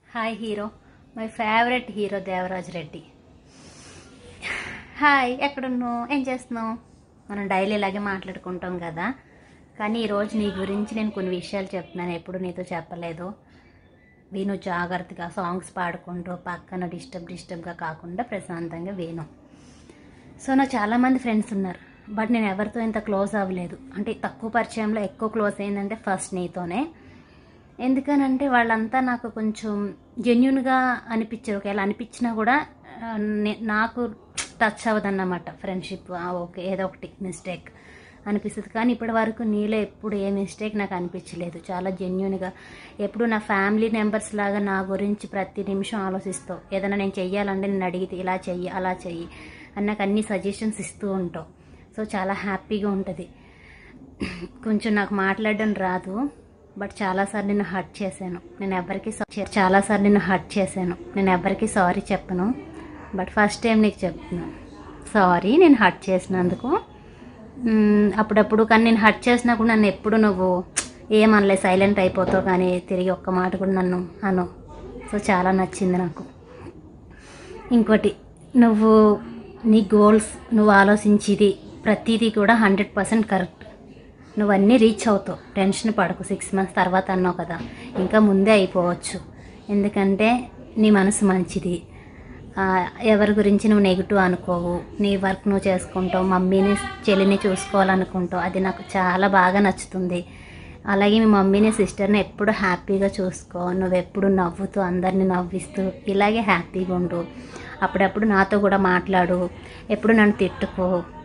hi hero my favourite hero Devaraj Reddy hi ఎక్కడున్నావు ఏం చేస్తున్నావు మనం డైలీ ఇలాగే మాట్లాడుకుంటాం కదా కానీ ఈరోజు నీ గురించి నేను కొన్ని విషయాలు చెప్తున్నాను ఎప్పుడు నీతో చెప్పలేదు విను జాగ్రత్తగా సాంగ్స్ పాడుకుంటూ పక్కన డిస్టర్బ్ డిస్టర్బ్గా కాకుండా ప్రశాంతంగా విను సో నాకు చాలామంది ఫ్రెండ్స్ ఉన్నారు బట్ నేను ఎవరితో ఇంత క్లోజ్ అవ్వలేదు అంటే తక్కువ పరిచయంలో ఎక్కువ క్లోజ్ అయిందంటే ఫస్ట్ నీతోనే ఎందుకనంటే వాళ్ళంతా నాకు కొంచెం జెన్యున్గా అనిపించారు ఒకవేళ అనిపించినా కూడా ఆ, నే- నాకు టచ్ అవ్వదన్నమాట ఫ్రెండ్షిప్ ఓకే ఏదో ఒకటి మిస్టేక్ అనిపిస్తుంది కానీ ఇప్పటి వరకు నీలో ఎప్పుడు ఏ మిస్టేక్ నాకు అనిపించలేదు చాలా జెన్యున్గా ఎప్పుడు నా ఫ్యామిలీ మెంబర్స్ లాగా నా గురించి ప్రతి నిమిషం ఆలోచిస్తావు ఏదైనా నేను చెయ్యాలంటే నేను అడిగితే ఇలా చెయ్యి అలా చెయ్యి అని నాకు అన్ని సజెషన్స్ ఇస్తూ ఉంటావు సో చాలా హ్యాపీగా ఉంటుంది కొంచెం నాకు మాట్లాడడం రాదు బట్ చాలాసార్లు నేను హర్ట్ చేశాను నేను ఎవరికి చాలాసార్లు నేను హర్ట్ చేశాను నేను ఎవరికి సారీ చెప్పను బట్ ఫస్ట్ టైం నీకు చెప్తున్నాను సారీ నేను హర్ట్ చేసినందుకు మ్మ్, అప్పుడప్పుడు కానీ నేను హర్ట్ చేసినా కూడా నన్ను ఎప్పుడు నువ్వు ఏమనలే సైలెంట్ అయిపోతావు కానీ తిరిగి ఒక్క మాట కూడా నన్ను అను సో చాలా నచ్చింది నాకు ఇంకోటి నువ్వు నీ గోల్స్ నువ్వు ఆలోచించేది ప్రతిదీ కూడా హండ్రెడ్ పర్సెంట్ కరెక్ట్ నువ్వు అన్నీ రీచ్ అవుతావు టెన్షన్ పడకు సిక్స్ మంత్స్ తర్వాత అన్నావు కదా ఇంకా ముందే అయిపోవచ్చు ఎందుకంటే నీ మనసు మంచిది ఆ, ఎవరి గురించి నువ్వు నెగిటివ్ అనుకోవు నీ వర్క్ నువ్వు చేసుకుంటావు మమ్మీని చెల్లిని చూసుకోవాలనుకుంటావు అది నాకు చాలా బాగా నచ్చుతుంది అలాగే మీ మమ్మీని సిస్టర్ని ఎప్పుడు హ్యాపీగా చూసుకో నువ్వు ఎప్పుడు నవ్వుతూ అందరిని నవ్విస్తూ ఇలాగే హ్యాపీగా ఉండు అప్పుడప్పుడు నాతో కూడా మాట్లాడు ఎప్పుడు నన్ను తిట్టుకో